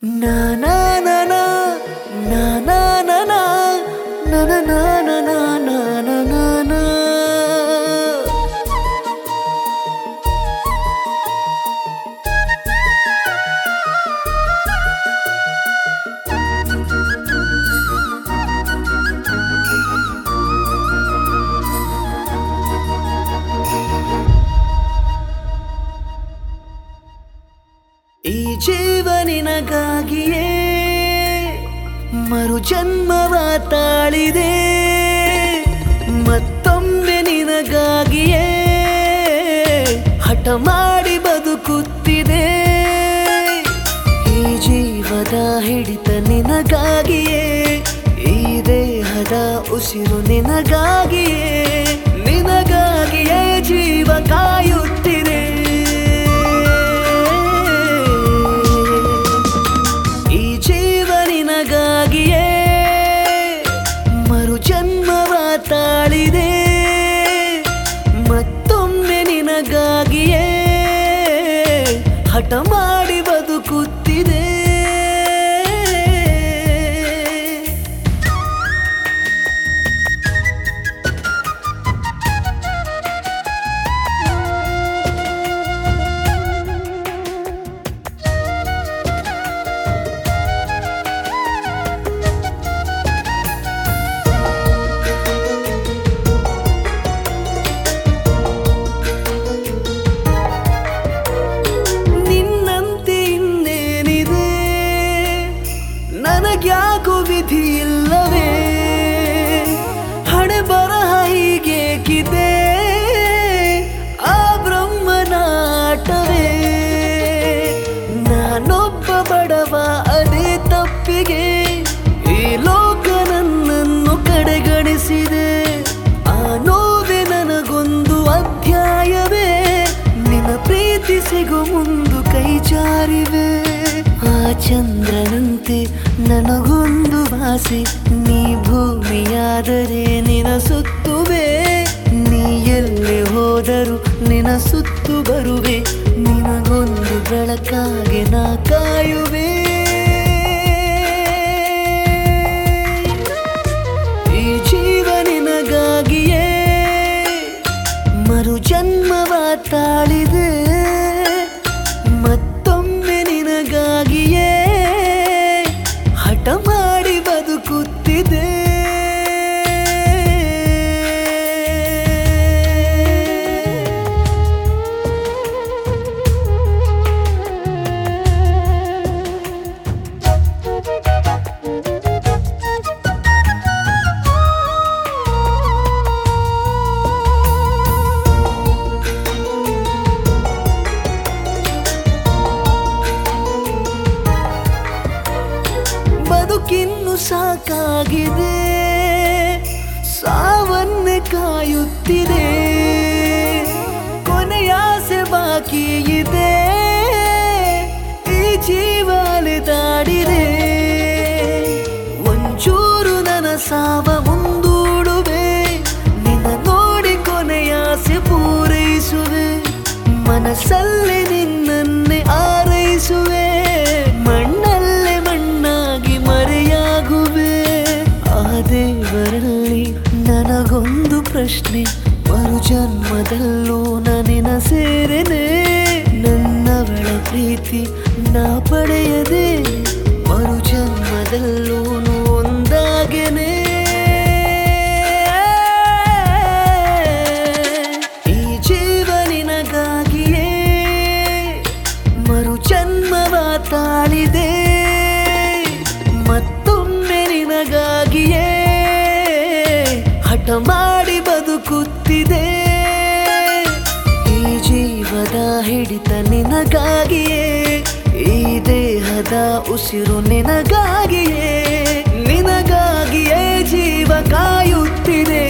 Na na na na na na na na na na na na na na na na na ಈ ಜೀವನಿನಗಾಗಿಯೇ ಮರು ಜನ್ಮವ ತಾಳಿದೆ ಮತ್ತೊಮ್ಮೆ ನಿನಗಾಗಿಯೇ ಹಠ ಮಾಡಿ ಬದುಕುತ್ತಿದೆ ಈ ಜೀವದ ಹಿಡಿತ ನಿನಗಾಗಿಯೇ ಈ ದೇಹದ ಉಸಿರು ನಿನಗಾಗಿಯೇ ನಿನಗಾಗಿಯೇ ಜೀವ ಕಾಯುತ್ತಿದೆ ಈ ಜೀವನಿನಗಾಗಿಯೇ ಮರು ಜನ್ಮವ ತಾಳಿದೆ ಮತ್ತೊಮ್ಮೆ ನಿನಗಾಗಿಯೇ ಹಠ ಮಾಡಿ ಬದುಕುತ್ತಿದೆ ನಿನ್ನಂತೆ ಇನ್ನೇನಿದೆ ನನಗ್ಯಾಕೋ ವಿಧಿ ಇಲ್ಲವೇ ಹಣೆ ಬರಹ ಹೀಗೇಕಿದೆ ಆ ಬ್ರಹ್ಮನಾಟವೇ ನಾನೊಬ್ಬ ಬಡವ ಅದೇ ತಪ್ಪಿಗೆ ಈ ಲೋಕ ನನ್ನನ್ನು ಕಡೆಗಣಿಸಿದೆ ಆ ನೋವೆ ನನಗೊಂದು ಅಧ್ಯಾಯವೇ ನಿನ್ನ ಪ್ರೀತಿ ಸಿಗೋ ಮುಂದು ಕೈ ಜಾರಿವೆ ಆ ಚಂದ್ರನಂತೆ ನನಗೊಂದು ಭಾಸೆ ನೀ ಭೂಮಿಯಾದರೆ ನಿನ ಸುತ್ತುವೆ ನೀ ಎಲ್ಲಿ ಹೋದರೂ ನಿನ ಸುತ್ತು ಬರುವೆ ನಿನಗೊಂದು ಬೆಳಕಾಗಿ ನಾ ಕಾಯುವೆ ಈ ಜೀವ ನಿನಗಾಗಿಯೇ ಮರು ಜನ್ಮವ ತಾಳಿದೆ ಮತ್ತೊಮ್ಮೆ ನಿನಗಾಗಿಯೇ ಹಠ ಮಾಡಿ ಬದುಕುತ್ತಿದೆ ಬದುಕಿನ್ನು ಸಾಕಾಗಿದೆ ಸಾವನ್ನೇ ಕಾಯುತ್ತಿದೆ ಕೊನೆಯಾಸೆ ಬಾಕಿ ಇದೆ ಈ ಜೀವ ಅಲೆದಾಡಿದೆ ಒಂಚೂರು ನನ್ನ ಸಾವ ಮುಂದೂಡುವೆ ನಿನ್ನ ನೋಡಿ ಕೊನೆಯಾಸೆ ಪೂರೈಸುವೆ ಮನಸ್ಸಲ್ಲಿ ನಿನ್ನನ್ನೇ ಆರೈಸುವೆ ಮಣ್ಣಲ್ಲೇ ಮಣ್ಣಾಗಿ ಮರೆಯಾಗುವೆ ಆ ದೇವರಲ್ಲಿ ನನಗೊಂದು ಪ್ರಶ್ನೆ ಮರು ಜನ್ಮದಲ್ಲೂ ನನಿನ ಸೇರೆನೆ ನನ್ನವಳ ಪ್ರೀತಿ ನಾ ಪಡೆಯದೆ ಮರು ಜನ್ಮದಲ್ಲೂ ಒಂದಾಗೆನೆ ಈ ಜೀವ ನಿನಗಾಗಿಯೇ ಮರು ಜನ್ಮವ ತಾಳಿದೆ ಮತ್ತೊಮ್ಮೆ ನಿನಗಾಗಿಯೇ ಹಠ ಮಾಡಿ ಬದುಕುತ್ತಿದೆ ಈ ಜೀವದ ಹಿಡಿತ ನಿನಗಾಗಿಯೇ ಈ ದೇಹದ ಉಸಿರು ನಿನಗಾಗಿಯೇ ನಿನಗಾಗಿಯೇ ಜೀವ ಕಾಯುತ್ತಿದೆ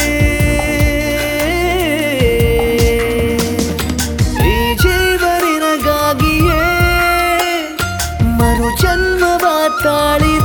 ಈ ಜೀವನಿನಗಾಗಿಯೇ ಮರು ಜನ್ಮವ ತಾಳಿದೆ